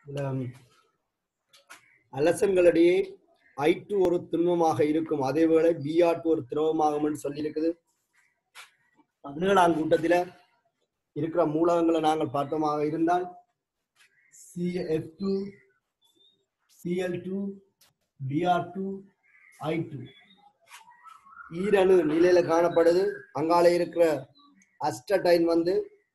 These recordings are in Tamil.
இதுல அலசன்களிடையே ஐ டு ஒரு திண்மமாக இருக்கும் அதேவேளை பிஆர் டு ஒரு திரவமாகும் என்று சொல்லியிருக்குது பதினேழாம் கூட்டத்தில இருக்கிற மூலகங்களை நாங்கள் பார்த்தோமாக இருந்தால் CF two Cl two Br two I two ஈரணு நிலையில காணப்படுது அங்கால இருக்கிற அஸ்டடைன் வந்து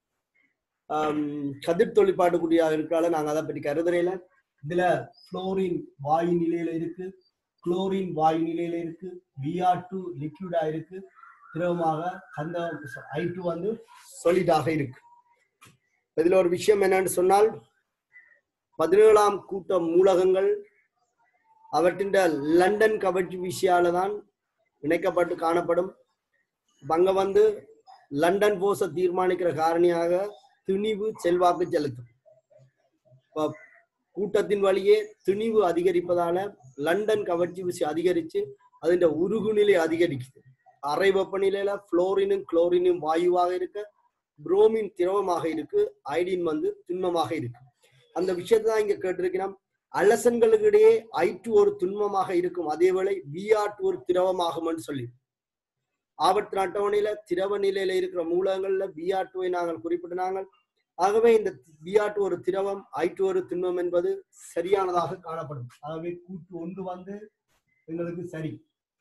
ஆம், கதிர் தொழிற்பாட்டுக்குடியாக இருக்கிறால நாங்க அதை பற்றி கருதுறையில இதுல புளோரின் வாயு நிலையில இருக்கு குளோரின் வாயு நிலையில இருக்கு பிஆர் டூ லிக்விடா இருக்கு திரவமாக அந்த ஐ டூ வந்து சொலிடாக இருக்கு இதுல ஒரு விஷயம் என்னன்னு சொன்னால் பதினேழாம் கூட்ட மூலகங்கள் அவற்றின் லண்டன் கவர்ச்சி விஷயால தான் இணைக்கப்பட்டு காணப்படும் இப்ப அங்க வந்து லண்டன் போஸை தீர்மானிக்கிற காரணியாக திணிவு செல்வாக்கு செலுத்தும் இப்ப கூட்டத்தின் வழியே திணிவு அதிகரிப்பதால லண்டன் கவர்ச்சி விசை அதிகரிச்சு அதிന്റെ உருகுநிலை அதிகரிக்குது அறை வெப்பநிலையில புளோரினும் குளோரினும் வாயுவாக இருக்க புரோமின் திரவமாக இருக்கு ஐடின் வந்து திண்மமாக இருக்கு அந்த விஷயத்தை தான் இங்க கேட்டிருக்கிறோம் அலசன்களுக்கு இடையே ஐ டூ ஒரு துன்பமாக இருக்கும் அதேவேளை பிஆர் டூ ஒரு திரவமாகும்னு சொல்லி ஆபத்து அட்டவணையில திரவ நிலையில இருக்கிற மூலகங்கள்ல பிஆர் டூவை நாங்கள் குறிப்பிட்டினாங்க ஆகவே இந்த பிஆர் டூ ஒரு திரவம் ஐ டூ ஒரு திண்மம் என்பது சரியானதாக காணப்படும் ஆகவே கூட்டு ஒன்று வந்து எங்களுக்கு சரி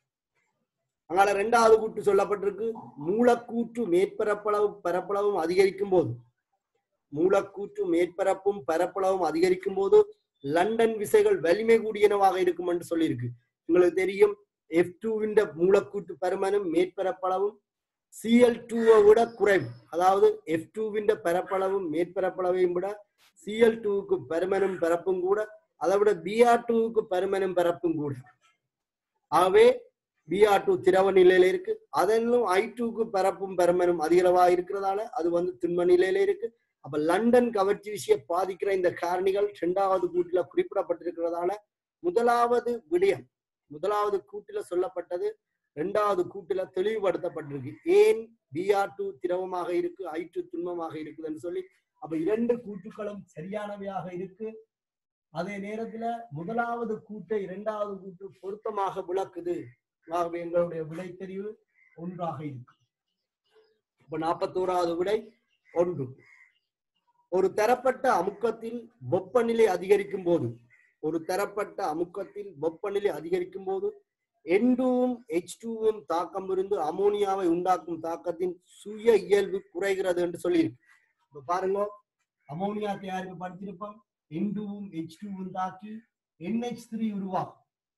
அதனால இரண்டாவது கூட்டு சொல்லப்பட்டிருக்கு மூலக்கூற்று மேற்பரப்பளவு பரப்பளவும் அதிகரிக்கும் போது மூலக்கூற்று மேற்பரப்பும் பரப்பளவும் அதிகரிக்கும் போது லண்டன் விசைகள் வலிமை கூடியனவாக இருக்கும் என்று சொல்லியிருக்கு உங்களுக்கு தெரியும் எஃப் டூவின் மூலக்கூற்று பருமனும் மேற்பரப்பளவும் சிஎல் டூவை விட குறைவு அதாவது எஃப் டூவின் பரப்பளவும் மேற்பரப்பளவையும் விட சிஎல் டூவுக்கு பருமனும் பரப்பும் கூட அதை விட பிஆர் டூவுக்கு பருமனும் பரப்பும் கூட ஆகவே பிஆர் டூ திரவ நிலையில இருக்கு அதனும் ஐ டூக்கு பரப்பும் பருமனும் அதிகளவா இருக்கிறதால அது வந்து திண்ம நிலையில இருக்கு அப்ப லண்டன் கவர்ச்சி விஷய பாதிக்கிற இந்த காரணிகள் இரண்டாவது கூட்டுல குறிப்பிடப்பட்டிருக்கிறதால முதலாவது விடயம் முதலாவது கூட்டுல சொல்லப்பட்டது இரண்டாவது கூட்டுல தெளிவுபடுத்தப்பட்டிருக்கு ஏன் பிஆர் டூ திரவமாக இருக்கு ஐ டூ திண்மமாக இருக்குதுன்னு சொல்லி அப்ப இரண்டு கூட்டுகளும் சரியானவையாக இருக்கு அதே நேரத்துல முதலாவது கூட்டை இரண்டாவது கூட்டு பொருத்தமாக விளக்குது ஆகவே எங்களுடைய விடை தெரிவு ஒன்றாக இருக்கு இப்ப நாற்பத்தோராவது விடை ஒன்று ஒரு தரப்பட்ட அமுக்கத்தில் வெப்பநிலை அதிகரிக்கும் போது ஒரு தரப்பட்ட அமுக்கத்தில் வெப்பநிலை அதிகரிக்கும் போது என்டூவும் எச் டூவும் தாக்கம் இருந்து அமோனியாவை உண்டாக்கும் தாக்கத்தின் சுய இயல்பு குறைகிறது என்று சொல்லியிருக்கு இப்ப பாருங்க அமோனியா தயாரிப்பு படிச்சிருப்போம் என்டூவும் எச் டூவும் தாக்கி என்ஹெச் த்ரீ உருவாகும்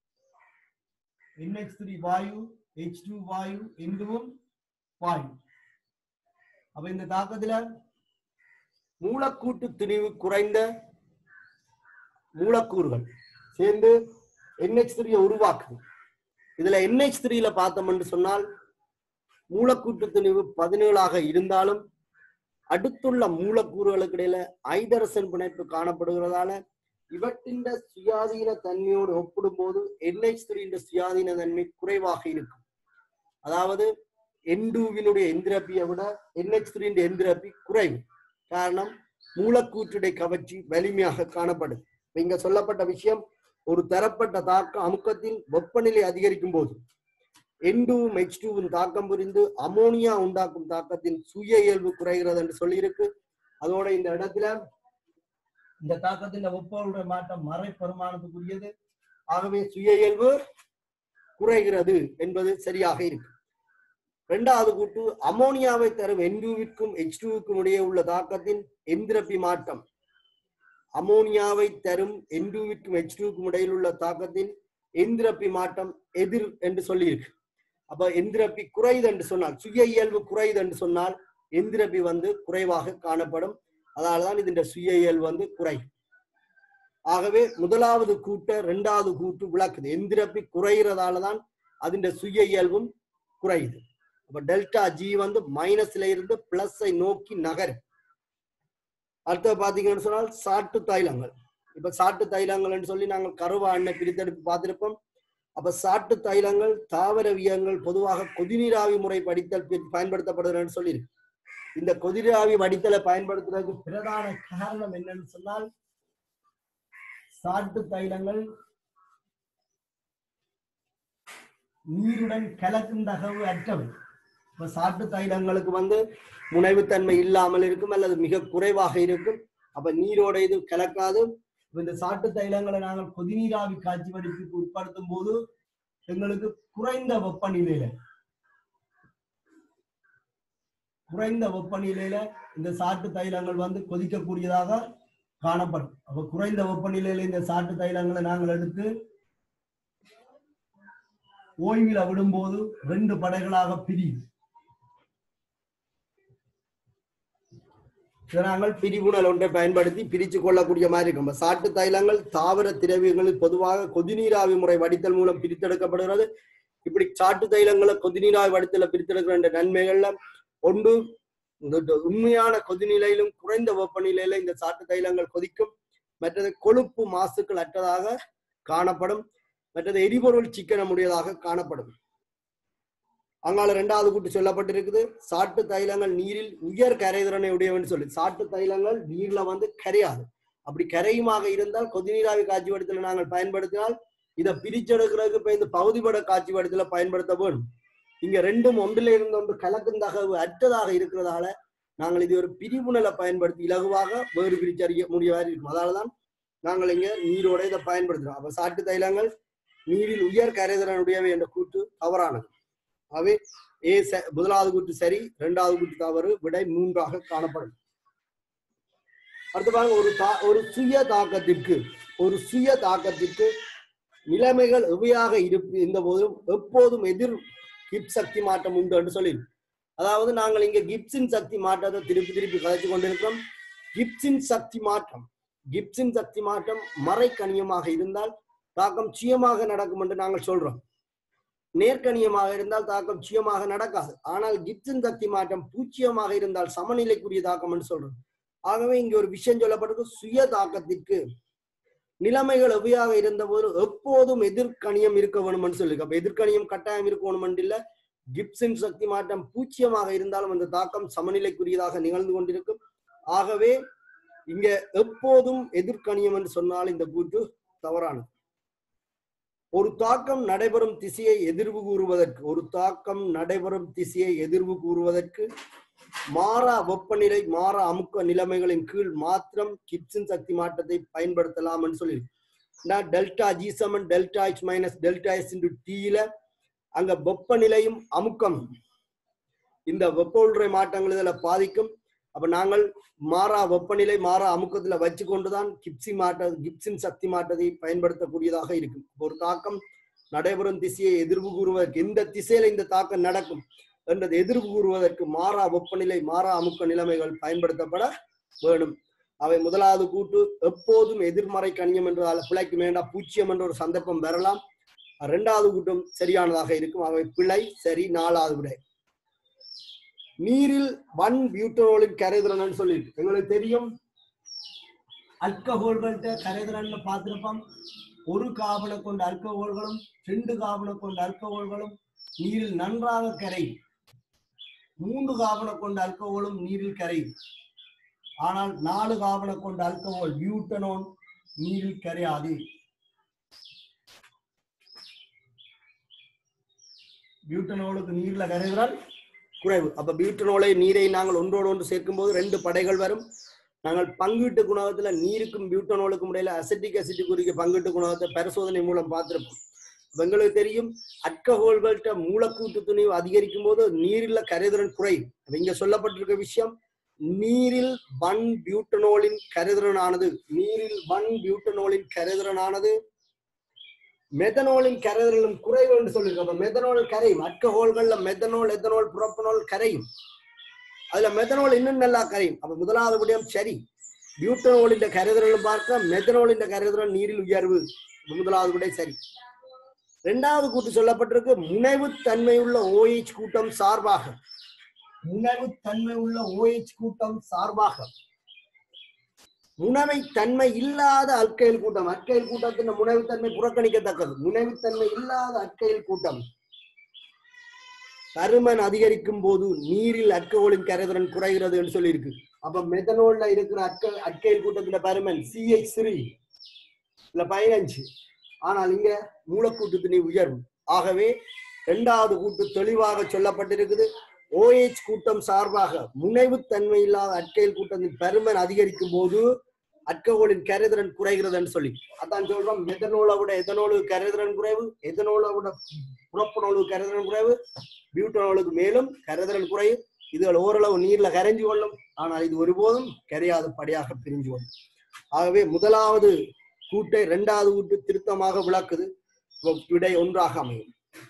என்ஹெச் த்ரீ வாயு எச் டூ வாயு என்டூவும் வாயு அப்ப இந்த தாக்கத்துல மூலக்கூட்டு திணிவு குறைந்த மூலக்கூறுகள் சேர்ந்து என்ஹெச் த்ரீயை உருவாக்குது இதுல என்ஹெச் த்ரீல பார்த்தோம்னு சொன்னால் மூலக்கூட்டு திணிவு பதினேழாக இருந்தாலும் அடுத்துள்ள மூலக்கூறுகளுக்கு இடையில ஐதரசன் பிணைப்பு காணப்படுகிறதால இவற்றின் சுயாதீன தன்மையோடு ஒப்பிடும்போது என்ஹெச் த்ரீ சுயாதீன தன்மை குறைவாக இருக்கும் அதாவது என்டூவினுடைய எந்திரப்பியை விட என்ஹெச் த்ரீ எந்திரப்பி குறைவு காரணம் மூலக்கூற்றுடைய கவர்ச்சி வலிமையாக காணப்படுது இப்ப இங்க சொல்லப்பட்ட விஷயம் ஒரு தரப்பட்ட தாக்கம் அமுக்கத்தில் வெப்பநிலை அதிகரிக்கும் போது என்டூவும் எச் டூவும் தாக்கம் புரிந்து அமோனியா உண்டாக்கும் தாக்கத்தின் சுய இயல்பு குறைகிறது என்று சொல்லியிருக்கு அதோட இந்த இடத்துல இந்த தாக்கத்தின் வெப்பங்களுடைய மாற்றம் மறை பெருமானத்துக்குரியது ஆகவே சுய இயல்பு குறைகிறது என்பது சரியாக இருக்கு இரண்டாவது கூட்டு அமோனியாவை தரும் என்டூவிற்கும் எச் டூவுக்கும் இடையே உள்ள தாக்கத்தின் எந்திரப்பி மாற்றம் அமோனியாவை தரும் என்டூவிற்கும் எச் டூவுக்கும் இடையில் உள்ள தாக்கத்தின் எந்திரப்பி மாற்றம் எதிர் என்று சொல்லியிருக்கு அப்ப எந்திரப்பி குறைது என்று சொன்னால் சுய இயல்பு குறைது என்று சொன்னால் எந்திரப்பி வந்து குறைவாக காணப்படும் அதனாலதான் இதன் சுய இயல்பு வந்து குறை ஆகவே முதலாவது கூட்ட இரண்டாவது கூட்டு விளக்குது எந்திரப்பி குறைகிறதால தான் அதன் சுய இயல்பும் குறையுது அப்ப டெல்டா ஜி வந்து மைனஸ்ல இருந்து பிளஸை நோக்கி நகரும் அடுத்தது பாத்தீங்கன்னு சொன்னால் சாட்டு தைலங்கள் இப்ப சாட்டு தைலங்கள்னு சொல்லி நாங்கள் கருவா எண்ணெய் பிரித்தெடுப்பு பார்த்திருப்போம் அப்ப சாட்டு தைலங்கள் தாவரவியங்கள் பொதுவாக கொதிநீராவி முறை படித்தல் பி- பயன்படுத்தப்படுதுன்னு சொல்லியிருக்கு இந்த கொதிராவி வடித்தலை பயன்படுத்துறதுக்கு பிரதான காரணம் என்னன்னு சொன்னால் சாட்டு தைலங்கள் நீருடன் கலக்கும் தகவு அற்றவை இப்ப சாட்டு தைலங்களுக்கு வந்து முனைவுத்தன்மை இல்லாமல் இருக்கும் அல்லது மிக குறைவாக இருக்கும் அப்ப நீரோட இது கலக்காது இப்ப இந்த சாட்டு தைலங்களை நாங்கள் கொதிநீராவி காட்சி வடிப்புக்கு உட்படுத்தும் போது எங்களுக்கு குறைந்த வெப்பநிலையில குறைந்த வெப்பநிலையில இந்த சாட்டு தைலங்கள் வந்து கொதிக்கக்கூடியதாக காணப்படும் அப்ப குறைந்த வெப்பநிலையில இந்த சாட்டு தைலங்களை நாங்கள் எடுத்து ஓய்வில் விடும்போது ரெண்டு படைகளாக பிரியும் இதை நாங்கள் பிரிவுணல் ஒன்றை பயன்படுத்தி பிரித்து கொள்ளக்கூடிய மாதிரி இருக்கும் அப்ப சாட்டு தைலங்கள் தாவர திரவியங்களில் பொதுவாக கொதிநீராவி முறை வடித்தல் மூலம் பிரித்தெடுக்கப்படுகிறது இப்படி சாட்டு தைலங்களை கொதிநீராவி வடித்தல பிரித்தெடுக்கிற இந்த நன்மைகள்ல ஒன்று இந்த உண்மையான கொதிநிலையிலும் குறைந்த வெப்பநிலையில இந்த சாட்டு தைலங்கள் கொதிக்கும் மற்றது கொழுப்பு மாசுக்கள் அற்றதாக காணப்படும் மற்றது எரிபொருள் சிக்கனமுடையதாக காணப்படும் அங்கால இரண்டாவது கூட்டு சொல்லப்பட்டிருக்குது சாட்டு தைலங்கள் நீரில் உயர் கரைதிறனை உடையவன் சொல்லி சாட்டு தைலங்கள் நீர்ல வந்து கரையாது அப்படி கரையுமாக இருந்தால் கொதிநீராவி காட்சி வடித்துல நாங்கள் பயன்படுத்தினால் இதை பிரிச்செடுக்கிறதுக்கு இப்ப இந்த பகுதிபட காட்சி வடித்துல பயன்படுத்த வேணும் இங்க ரெண்டும் ஒன்றில இருந்து ஒன்று கலக்கும் தகவு அற்றதாக இருக்கிறதால நாங்கள் இது ஒரு பிரிவுணலை பயன்படுத்தி இலகுவாக வேறு பிரிச்சறிய முடியவாறு இருக்கும் அதனாலதான் நாங்கள் இங்க நீரோட இதை பயன்படுத்துறோம் அப்ப சாட்டு தைலங்கள் நீரில் உயர் கரைதிறனுடையவை என்ற கூற்று தவறானது ஆகவே ஏ ச- முதலாவது கூற்று சரி இரண்டாவது கூற்று தவறு விடை மூன்றாக காணப்படும் அடுத்து பாருங்க ஒரு தா ஒரு சுய தாக்கத்திற்கு ஒரு சுய தாக்கத்திற்கு நிலைமைகள் எவையாக இருப்பு இருந்த போதும் எப்போதும் எதிர் கிப் சக்தி மாற்றம் உண்டு என்று சொல்லி அதாவது நாங்கள் இங்க கிப்ஸின் சக்தி மாற்றத்தை திருப்பி திருப்பி கதைச்சு கொண்டிருக்கிறோம் கிப்ஸின் சக்தி மாற்றம் கிப்ஸின் சக்தி மாற்றம் மறைக்கணியமாக இருந்தால் தாக்கம் சுயமாக நடக்கும் என்று நாங்கள் சொல்றோம் நேர்கணியமாக இருந்தால் தாக்கம் சுயமாக நடக்காது ஆனால் கிப்ஸின் சக்தி மாற்றம் பூச்சியமாக இருந்தால் சமநிலைக்குரிய தாக்கம் என்று சொல்றோம் ஆகவே இங்க ஒரு விஷயம் சொல்லப்பட்டிருக்கு சுய தாக்கத்திற்கு நிலைமைகள் எவையாக இருந்தபோது எப்போதும் எதிர்கணியம் இருக்க வேணும்னு சொல்லிருக்கு அப்ப எதிர்கணியம் கட்டாயம் இருக்க வேணுமென்று இல்ல கிப்ஸின் சக்தி மாற்றம் பூச்சியமாக இருந்தாலும் அந்த தாக்கம் சமநிலைக்குரியதாக நிகழ்ந்து கொண்டிருக்கும் ஆகவே இங்க எப்போதும் எதிர்கணியம் என்று சொன்னால் இந்த கூற்று தவறானது ஒரு தாக்கம் நடைபெறும் திசையை எதிர்வு கூறுவதற்கு ஒரு தாக்கம் நடைபெறும் திசையை எதிர்வு கூறுவதற்கு மாறா வெப்பநிலை மாறா அமுக்க நிலைமைகளின் கீழ் மாத்திரம் கிப்ஸின் சக்தி மாற்றத்தை பயன்படுத்தலாம் என்று சொல்லி நான் டெல்டா ஜி சமன் delta H minus delta S into டீல அங்க வெப்பநிலையும் அமுக்கம் இந்த வெப்ப உள்றை மாற்றங்கள் இதுல பாதிக்கும் அப்ப நாங்கள் மாறா வெப்பநிலை மாறா அமுக்கத்துல வச்சு கொண்டுதான் கிப்சி மாற்ற கிப்ஸின் சக்தி மாற்றத்தை பயன்படுத்தக்கூடியதாக இருக்கும் ஒரு தாக்கம் நடைபெறும் திசையை எதிர்வு கூறுவதற்கு எந்த திசையில இந்த தாக்கம் நடக்கும் என்றதை எதிர்வு கூறுவதற்கு மாறா வெப்பநிலை மாறா அமுக்க நிலைமைகள் பயன்படுத்தப்பட வேணும் அவை முதலாவது கூட்டு எப்போதும் எதிர்மறை கணியம் என்று அல- பிழைக்கு வேண்டாம் பூச்சியம் என்ற ஒரு சந்தர்ப்பம் வரலாம் இரண்டாவது கூட்டம் சரியானதாக இருக்கும் அவை பிழை சரி நாலாவது விடை நீரில் ஒன் பியூட்டரோலின் கரைதிறன் சொல்லி எங்களுக்கு தெரியும் அல்கஹோல்கள்ட்ட கரைதிறன் பார்த்திருப்போம் ஒரு காபனை கொண்ட அல்கஹோல்களும் ரெண்டு காபனை கொண்ட அல்கஹோல்களும் நீரில் நன்றாக கரையும் மூன்று காபனை கொண்ட அல்கஹோலும் நீரில் கரையும் ஆனால் நாலு காபனை கொண்ட அல்கஹோல் பியூட்டனோன் நீரில் கரையாது பியூட்டனோலுக்கு நீர்ல கரைகிறால் குறைவு அப்ப பியூட்டனோலை நீரை நாங்கள் ஒன்றோடு ஒன்று சேர்க்கும் போது ரெண்டு படைகள் வரும் நாங்கள் பங்கீட்டு குணகத்துல நீருக்கும் பியூட்டனோலுக்கும் இடையில அசிட்டிக் அசிட்டிக் குறிக்க பங்கீட்டு குணகத்தை பரிசோதனை மூலம் பார்த்திருப்போம் அப்ப எங்களுக்கு தெரியும் அல்கஹோல்கள்ட்ட மூலக்கூட்டு துணிவு அதிகரிக்கும் போது நீரில் கரைதிறன் குறையும் அப்ப இங்க சொல்லப்பட்டிருக்க விஷயம் நீரில் ஒன் பியூட்டனோலின் கரைதிறனானது நீரில் ஒன் பியூட்டனோலின் கரைதிறனானது மெத்தனோலின் கரைதிறனும் குறைவு என்று சொல்லியிருக்கோம் அப்ப மெத்தனோல் கரையும் அல்கஹோல்கள்ல மெத்தனோல் எத்தனோல் புரோப்பனோல் கரையும் அதுல மெத்தனோல் இன்னும் நல்லா கரையும் அப்ப முதலாவது விடயம் சரி பியூட்டனோலின் கரைதிறன் பார்க்க மெத்தனோலின் கரைதிறன் நீரில் உயர்வு இப்ப முதலாவது விடை சரி இரண்டாவது கூட்டு சொல்லப்பட்டிருக்கு முனைவு தன்மையுள்ள OH கூட்டம் சார்பாக முனைவு தன்மை உள்ள OH கூட்டம் சார்பாக முனைவை தன்மை இல்லாத அல்கைல் கூட்டம் அல்கைல் கூட்டத்தின் முனைவுத்தன்மை புறக்கணிக்கத்தக்கது முனைவுத்தன்மை இல்லாத அல்கைல் கூட்டம் பருமன் அதிகரிக்கும் போது நீரில் அல்கஹோலின் கரைதிறன் குறைகிறது என்று சொல்லியிருக்கு அப்ப மெத்தனோல்ல இருக்கிற அற்க அல்கைல் கூட்டத்துல பருமன் சிஹெச் த்ரீ இல்ல பதினஞ்சு ஆனால் இங்க மூலக்கூட்டு திணை உயர்வு ஆகவே இரண்டாவது கூட்டு தெளிவாக சொல்லப்பட்டிருக்குது OH கூட்டம் சார்பாக முனைவுத்தன்மை இல்லாத அட்கைல் கூட்டத்தின் பருமன் அதிகரிக்கும் போது அல்கஹோலின் கரைதிறன் குறைகிறதுன்னு சொல்லி அதான் சொல்றோம் எதனோலை விட எதனோலு கரைதிறன் குறைவு எதனோலை விட புறப்பனோலு கரைதிறன் குறைவு பியூட்டனோலுக்கு மேலும் கரைதிறன் குறைவு இதுகள் ஓரளவு நீர்ல கரைஞ்சு கொள்ளும் ஆனால் இது ஒருபோதும் கரையாத படியாக பிரிஞ்சு கொள்ளும் ஆகவே முதலாவது கூட்டை இரண்டாவது கூட்டு திருத்தமாக விளக்குது இப்ப விடை ஒன்றாக அமையும்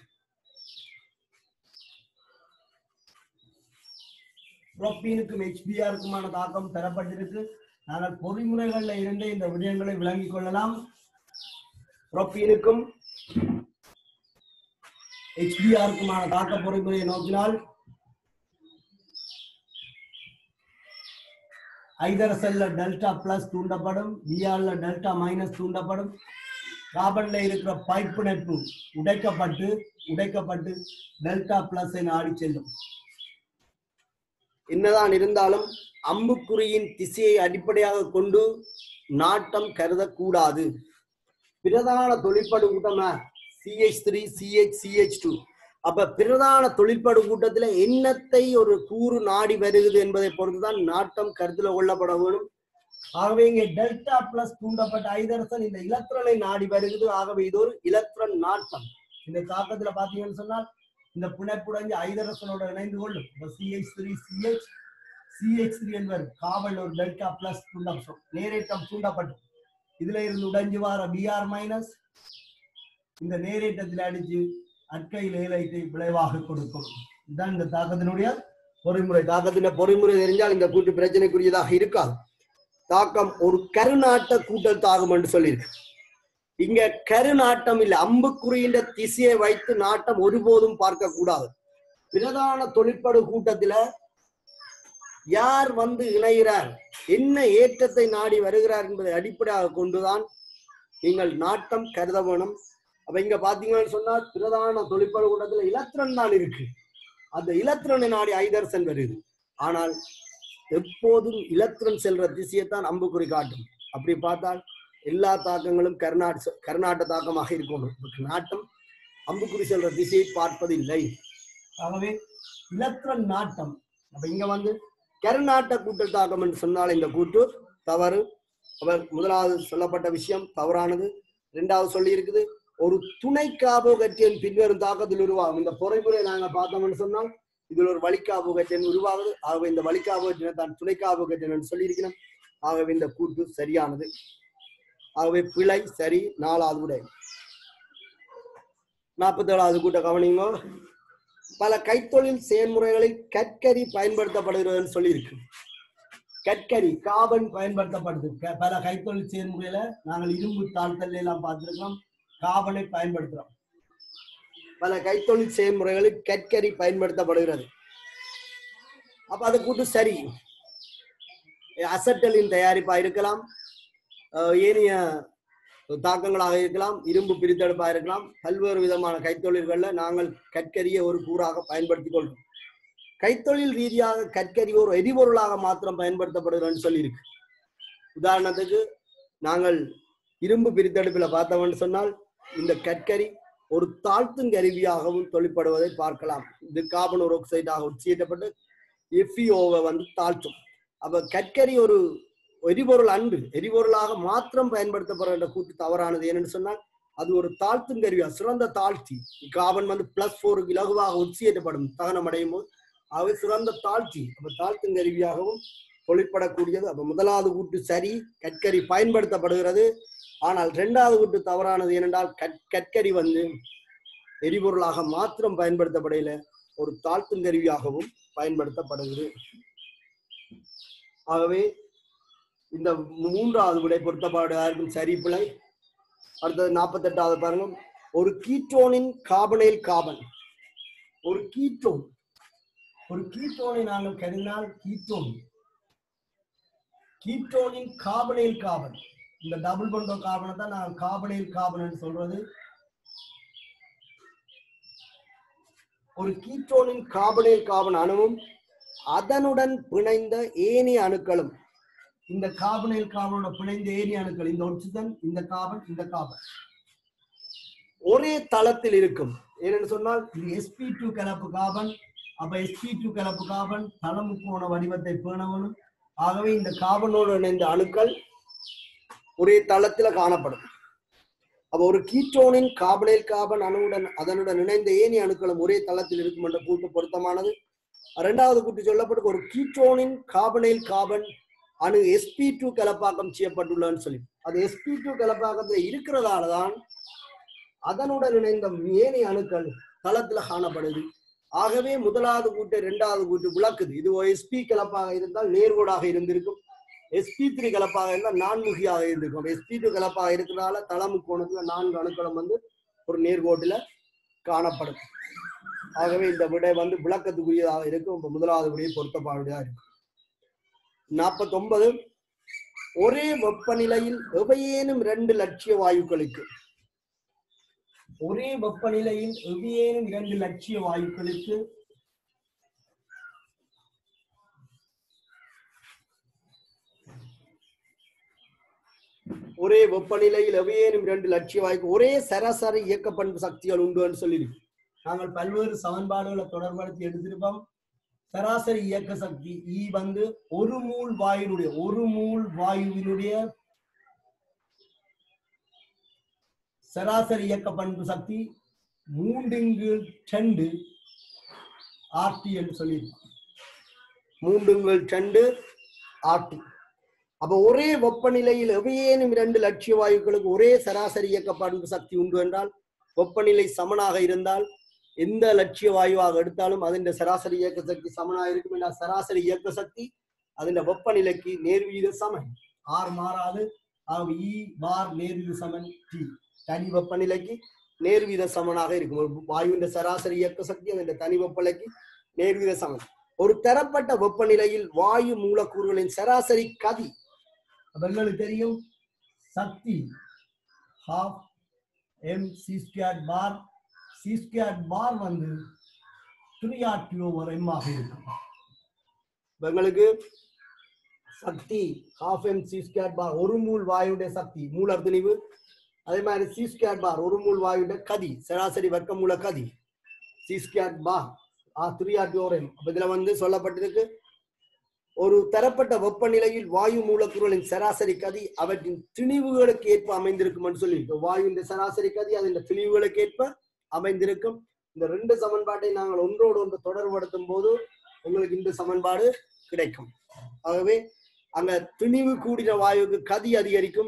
புரோப்பீனுக்கும் ஹெச்பிஆருக்குமான தாக்கம் தரப்பட்டிருக்கு நாங்கள் பொறிமுறைகள்ல இருந்தே இந்த விடயங்களை விளங்கிக் கொள்ளலாம் புரோப்பீனுக்கும் ஹெச்பிஆருக்குமான தாக்க பொறிமுறையை நோக்கினால் ஐதரசல்ல டெல்டா பிளஸ் தூண்டப்படும் பிஆர்ல டெல்டா மைனஸ் தூண்டப்படும் கார்பன்ல இருக்கிற பைப் பிணைப்பு உடைக்கப்பட்டு உடைக்கப்பட்டு டெல்டா பிளஸ் ஆடி செல்லும் என்னதான் இருந்தாலும் அம்புக்குறியின் திசையை அடிப்படையாக கொண்டு நாட்டம் கருதக்கூடாது பிரதான தொழிற்படு கூட்டம்னா CH three CH CH two அப்ப பிரதான தொழிற்படு கூட்டத்துல எண்ணத்தை ஒரு கூறு நாடி வருகிறது என்பதை பொறுத்துதான் நாட்டம் கருத்துல கொள்ளப்பட வேண்டும் ஆகவே இங்கே டெல்டா பிளஸ் தூண்டப்பட்ட ஐதரசன் இந்த இலத்திரனை நாடி வருகிறது ஆகவே இது ஒரு இலத்திரன் நாட்டம் இந்த தாக்கத்துல பாத்தீங்கன்னு சொன்னால் இந்த பிணைப்புடைஞ்சு ஐதரசனோட இணைந்து கொள்ளும் இப்போ CH three CH CH three என்பது காவல் ஒரு டெல்டா பிளஸ் தூண்டம் நேரேற்றம் தூண்டப்பட்டு இதுல இருந்து உடைஞ்சு வார பிஆர் மைனஸ் இந்த நேரேற்றத்தில் அடிச்சு அட்கையில் ஏலைத்தை விளைவாக கொடுக்கும் இதுதான் இந்த தாக்கத்தினுடைய பொறிமுறை தாக்கத்தின் பொறிமுறை தெரிஞ்சால் இந்த கூட்டு பிரச்சனைக்குரியதாக இருக்காது தாக்கம் ஒரு கருநாட்ட கூட்டல் தாகம் என்று சொல்லியிருக்கு இங்க கருநாட்டம் இல்ல அம்புக்குறியின் திசையை வைத்து நாட்டம் ஒருபோதும் பார்க்க கூடாது பிரதான தொழிற்படு கூட்டத்துல யார் வந்து இணைகிறார் என்ன ஏற்றத்தை நாடி வருகிறார் என்பதை அடிப்படையாக கொண்டுதான் நீங்கள் நாட்டம் கருத வேணும் அப்ப இங்க பாத்தீங்கன்னு சொன்னா பிரதான தொழிற்படு கூட்டத்துல இலத்திரன் தான் இருக்கு அந்த இலத்திரனை நாடி ஐதர்சன் வருது ஆனால் எப்போதும் இலத்திரன் செல்ற திசையைத்தான் அம்புக்குறி காட்டும் அப்படி பார்த்தால் எல்லா தாக்கங்களும் கர்நாட கர்நாட்ட தாக்கமாக இருக்கணும் நாட்டம் அம்புக்குறி செல்ற திசையை பார்ப்பதில்லை ஆகவே இலத்திரன் நாட்டம் அப்ப இங்க வந்து கருநாட்ட கூட்டல் தாக்கம் என்று சொன்னால் இந்த கூட்டு தவறு அவர் முதலாவது சொல்லப்பட்ட விஷயம் தவறானது இரண்டாவது சொல்லி இருக்குது ஒரு துணை காபோகற்றியன் பின்வரும் தாக்கத்தில் உருவாகும் இந்த பொறைமுறை நாங்க பார்த்தோம்னு சொன்னால் இதில் ஒரு வலிக்காபோகற்றியன் உருவாகுது ஆகவே இந்த வலிக்காபோகற்றியன் தான் துணை காபோகற்றியன் என்று சொல்லியிருக்கிறோம் ஆகவே இந்த கூட்டு சரியானது ஆகவே பிழை சரி நாலாவது விடை நாற்பத்தி ஏழாவது கூட்ட கவனிங்கோ பல கைத்தொழில் செயல்முறைகளில் கற்கரி பயன்படுத்தப்படுகிறதுன்னு சொல்லியிருக்கு கற்கரி காபன் பயன்படுத்தப்படுது க- பல கைத்தொழில் செயல்முறையில நாங்கள் இரும்பு தாழ்த்தல் எல்லாம் பார்த்திருக்கோம் காபனை பயன்படுத்துறோம் பல கைத்தொழில் செயல்முறைகளில் கற்கரி பயன்படுத்தப்படுகிறது அப்ப அது கூட்டு சரி அசட்டலின் தயாரிப்பா இருக்கலாம் அஹ் ஏனைய தாக்கங்களாக இருக்கலாம் இரும்பு பிரித்தெடுப்பா இருக்கலாம் பல்வேறு விதமான கைத்தொழில்கள்ல நாங்கள் கற்கரியை ஒரு கூறாக பயன்படுத்திக் கொள்கிறோம் கைத்தொழில் ரீதியாக கற்கரி ஒரு எரிபொருளாக மாத்திரம் பயன்படுத்தப்படுகிறோம்னு சொல்லியிருக்கு உதாரணத்துக்கு நாங்கள் இரும்பு பிரித்தெடுப்பில் பார்த்தோம்னு சொன்னால் இந்த கற்கரி ஒரு தாழ்த்தும் கருவியாகவும் தொழிற்படுவதை பார்க்கலாம் இது கார்பன் ஒரு ஆக்சைடாக உச்சியிட்டப்பட்டு எஃப்இஓவை வந்து தாழ்த்தும் அப்ப கற்கரி ஒரு எரிபொருள் அன்று எரிபொருளாக மாத்திரம் பயன்படுத்தப்படுகின்ற கூட்டு தவறானது ஏன்னு சொன்னால் அது ஒரு தாழ்த்தும் கருவியா சிறந்த தாழ்த்தி கார்பன் வந்து பிளஸ் ஃபோருக்கு இலகுவாக உச்சியேற்றப்படும் தகனம் அடையும் போது அவை சிறந்த தாழ்த்தி அப்ப தாழ்த்தும் கருவியாகவும் தொழிற்படக்கூடியது அப்ப முதலாவது கூட்டு சரி கற்கரி பயன்படுத்தப்படுகிறது ஆனால் இரண்டாவது கூட்டு தவறானது ஏனென்றால் கற் கற்கரி வந்து எரிபொருளாக மாத்திரம் பயன்படுத்தப்படையில ஒரு தாழ்த்தும் கருவியாகவும் பயன்படுத்தப்படுகிறது ஆகவே இந்த மூன்றாவது விடை பொருத்தப்பாடு யாருக்கும் சரி பிழை அடுத்தது நாற்பத்தெட்டாவது பாருங்க ஒரு கீட்டோனின் கார்பனைல் கார்பன் ஒரு கீட்டோன் ஒரு கீட்டோனை நாங்கள் கருதினால் கீட்டோன் கீட்டோனின் கார்பனைல் கார்பன் இந்த டபுள் பண்டோ கார்பனை தான் நாங்கள் கார்பனைல் கார்பன் சொல்றது ஒரு கீட்டோனின் கார்பனைல் கார்பன் அணுவும் அதனுடன் பிணைந்த ஏனைய அணுக்களும் இந்த கார்பனைல் கார்பனோட பிணைந்த ஏனி அணுக்கள் இந்த ஒட்சிஜன் இந்த கார்பன் இந்த கார்பன் ஒரே தளத்தில் இருக்கும் ஏனென்று சொன்னால் இது sp2 டூ கலப்பு கார்பன் அப்ப sp2 டூ கலப்பு கார்பன் தளமுக்கோண வடிவத்தை பேணவனும் ஆகவே இந்த கார்பனோடு இணைந்த அணுக்கள் ஒரே தளத்துல காணப்படும் அப்ப ஒரு கீட்டோனின் கார்பனைல் கார்பன் அணுவுடன் அதனுடன் இணைந்த ஏனி அணுக்களும் ஒரே தளத்தில் இருக்கும் என்ற கூட்டு பொருத்தமானது இரண்டாவது கூட்டு சொல்லப்பட்டு ஒரு கீட்டோனின் கார்பனைல் கார்பன் அணு sp2 டூ கலப்பாக்கம் செய்யப்பட்டுள்ளதுன்னு சொல்லி அது sp2 டூ கலப்பாக்கத்துல இருக்கிறதால தான் அதனுடன் இணைந்த ஏனி அணுக்கள் தளத்துல காணப்படுது ஆகவே முதலாவது கூட்டு இரண்டாவது கூட்டு விளக்குது இது எஸ்பி கலப்பாக இருந்தால் நேர்கோடாக இருந்திருக்கும் எஸ்பி த்ரீ கலப்பாக இருந்தால் நான்முகியாக இருந்திருக்கும் எஸ்பி டூ கலப்பாக இருக்கிறதால தளமு கோணத்துல நான்கு அணுக்களும் வந்து ஒரு நேர்கோட்டுல காணப்படும் ஆகவே இந்த விடை வந்து விளக்கத்துக்குரியதாக இருக்கும் இப்ப முதலாவது விடையை பொருத்தப்பாடுடையதா இருக்கும் நாற்பத்தொன்பது ஒரே வெப்பநிலையில் எவையேனும் இரண்டு லட்சிய வாயுக்களுக்கு ஒரே வெப்பநிலையில் எவையேனும் இரண்டு லட்சிய வாயுக்களுக்கு ஒரே வெப்பநிலையில் எவையேனும் இரண்டு லட்சிய வாய்ப்பு ஒரே சராசரி இயக்க பண்பு சக்திகள் உண்டுன்னு சொல்லியிருக்கு நாங்கள் பல்வேறு சமன்பாடுகளை தொடர்படுத்தி எடுத்திருப்போம் சராசரி இயக்க சக்தி இ வந்து ஒரு மூல் வாயுனுடைய ஒரு மூல் வாயுவினுடைய சராசரி இயக்க பண்பு சக்தி மூன்றுங்கு ரெண்டு ஆர்டி என்று சொல்லியிருக்கோம் மூன்றுங்கள் ரெண்டு ஆர்டி அப்ப ஒரே வெப்பநிலையில் எவையேனும் இரண்டு லட்சிய வாயுக்களுக்கு ஒரே சராசரி இயக்க பண்பு சக்தி உண்டு என்றால் வெப்பநிலை சமனாக இருந்தால் எந்த லட்சிய வாயுவாக எடுத்தாலும் அதன் சராசரி இயக்க சக்தி சமனாக இருக்கும் என்றால் சராசரி இயக்க சக்தி அதன் வெப்பநிலைக்கு நேர்வீத சமன் ஆர் மாறாது ஆக இ பார் நேர்வீத சமன் டி தனி வெப்பநிலைக்கு நேர்வீத சமனாக இருக்கும் ஒரு வாயுவின் சராசரி இயக்க சக்தி அதன் தனி வெப்பநிலைக்கு நேர்வீத சமன் ஒரு தரப்பட்ட வெப்பநிலையில் வாயு மூலக்கூறுகளின் சராசரி கதி அப்ப எங்களுக்கு தெரியும் சக்தி half M C square bar C square bar வந்து three R two over M ஆக இருக்கும் இப்ப எங்களுக்கு சக்தி half M C square bar ஒரு மூல் வாயுடைய சக்தி மூலர் திணிவு அதே மாதிரி சி ஸ்கொயர் பார் ஒரு மூல் வாயுடைய கதி சராசரி வர்க்க மூல கதி சி ஸ்கொயர் பார் ஆ three R two over M அப்ப இதுல வந்து சொல்லப்பட்டிருக்கு ஒரு தரப்பட்ட வெப்பநிலையில் வாயு மூலக்கூறுகளின் சராசரி கதி அவற்றின் திணிவுகளுக்கு ஏற்ப அமைந்திருக்கும் என்று சொல்லி வாயுவின் சராசரி கதி அதன் திணிவுகளுக்கு ஏற்ப அமைந்திருக்கும் இந்த ரெண்டு சமன்பாட்டை நாங்கள் ஒன்றோடு ஒன்று தொடர்படுத்தும் போது உங்களுக்கு இந்த சமன்பாடு கிடைக்கும் ஆகவே அங்க திணிவு கூடின வாயுவுக்கு கதி அதிகரிக்கும்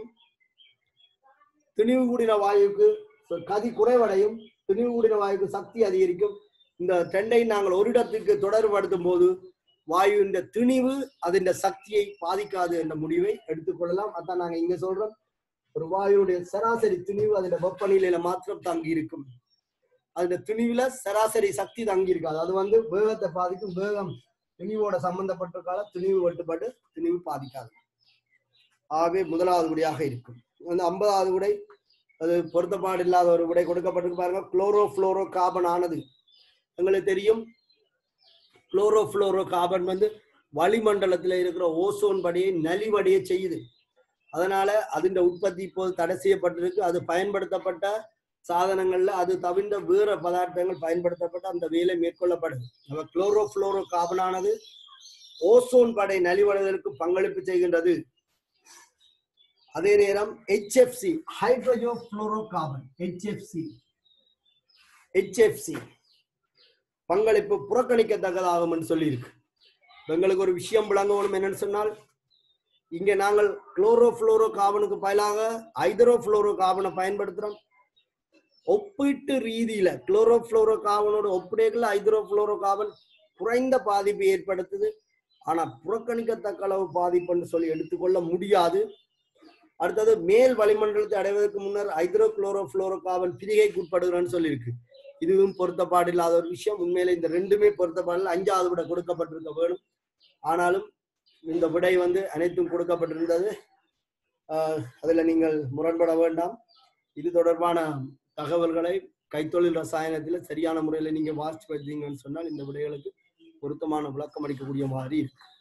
திணிவு கூடின வாயுவுக்கு கதி குறைவடையும் திணிவு கூடின வாயுக்கு சக்தி அதிகரிக்கும் இந்த ரெண்டை நாங்கள் ஒரு இடத்திற்கு தொடர்படுத்தும் போது வாயுவின் திணிவு அதன் சக்தியை பாதிக்காது என்ற முடிவை எடுத்துக்கொள்ளலாம் அதான் நாங்க இங்க சொல்றோம் ஒரு வாயுடைய சராசரி திணிவு அதோட வெப்பநிலையில மாத்திரம் தங்கி இருக்கும் அதோட திணிவுல சராசரி சக்தி தங்கி இருக்காது அது வந்து வேகத்தை பாதிக்கும் வேகம் திணிவோட சம்பந்தப்பட்டிருக்கால திணிவு வெட்டுப்பட்டு திணிவு பாதிக்காது ஆகவே முதலாவது விடையாக இருக்கும் வந்து ஐம்பதாவது விடை அது பொருத்தப்பாடு இல்லாத ஒரு விடை கொடுக்கப்பட்டிருக்கு பாருங்க குளோரோ புளோரோ கார்பன் ஆனது எங்களுக்கு தெரியும் குளோரோ புளோரோ கார்பன் வந்து வளிமண்டலத்துல இருக்கிற ஓசோன் படியை நலிவடைய செய்யுது அதனால அதன் உற்பத்தி இப்போது தடை செய்யப்பட்டிருக்கு அது பயன்படுத்தப்பட்ட சாதனங்கள்ல அது தவிர்ந்த வேற பதார்த்தங்கள் பயன்படுத்தப்பட்டு அந்த வேலை மேற்கொள்ளப்படுது நம்ம குளோரோ புளோரோ கார்பனானது ஓசோன் படை நலிவடைவதற்கு பங்களிப்பு செய்கின்றது அதே நேரம் HFC hydro fluoro carbon HFC HFC பங்களிப்பு புறக்கணிக்கத்தக்கதாகும் என்று சொல்லியிருக்கு எங்களுக்கு ஒரு விஷயம் விளங்கணும் என்னன்னு சொன்னால் இங்க நாங்கள் குளோரோ புளோரோ கார்பனுக்கு பதிலாக ஐதரோ புளோரோ கார்பனை பயன்படுத்துறோம் ஒப்பீட்டு ரீதியில குளோரோ புளோரோ கார்பனோட ஒப்படைகள் ஐதரோ புளோரோ கார்பன் குறைந்த பாதிப்பை ஏற்படுத்துது ஆனா புறக்கணிக்கத்தக்க அளவு பாதிப்புன்னு சொல்லி எடுத்துக்கொள்ள முடியாது அடுத்தது மேல் வளிமண்டலத்தை அடைவதற்கு முன்னர் ஐதரோ குளோரோ புளோரோ கார்பன் பிரிகைக்கு உட்படுகிறன்னு சொல்லியிருக்கு இதுவும் பொருத்தப்பாடு இல்லாத ஒரு விஷயம் உண்மையில இந்த ரெண்டுமே பொருத்தப்பாடில் அஞ்சாவது விட கொடுக்கப்பட்டிருக்க வேணும் ஆனாலும் இந்த விடை வந்து அனைத்தும் கொடுக்கப்பட்டிருந்தது ஆஹ் அதுல நீங்கள் முரண்பட வேண்டாம் இது தொடர்பான தகவல்களை கைத்தொழில் ரசாயனத்துல சரியான முறையில நீங்க வாசிச்சு வச்சீங்கன்னு சொன்னால் இந்த விடைகளுக்கு பொருத்தமான விளக்கம் அளிக்கக்கூடிய மாதிரி இருக்கு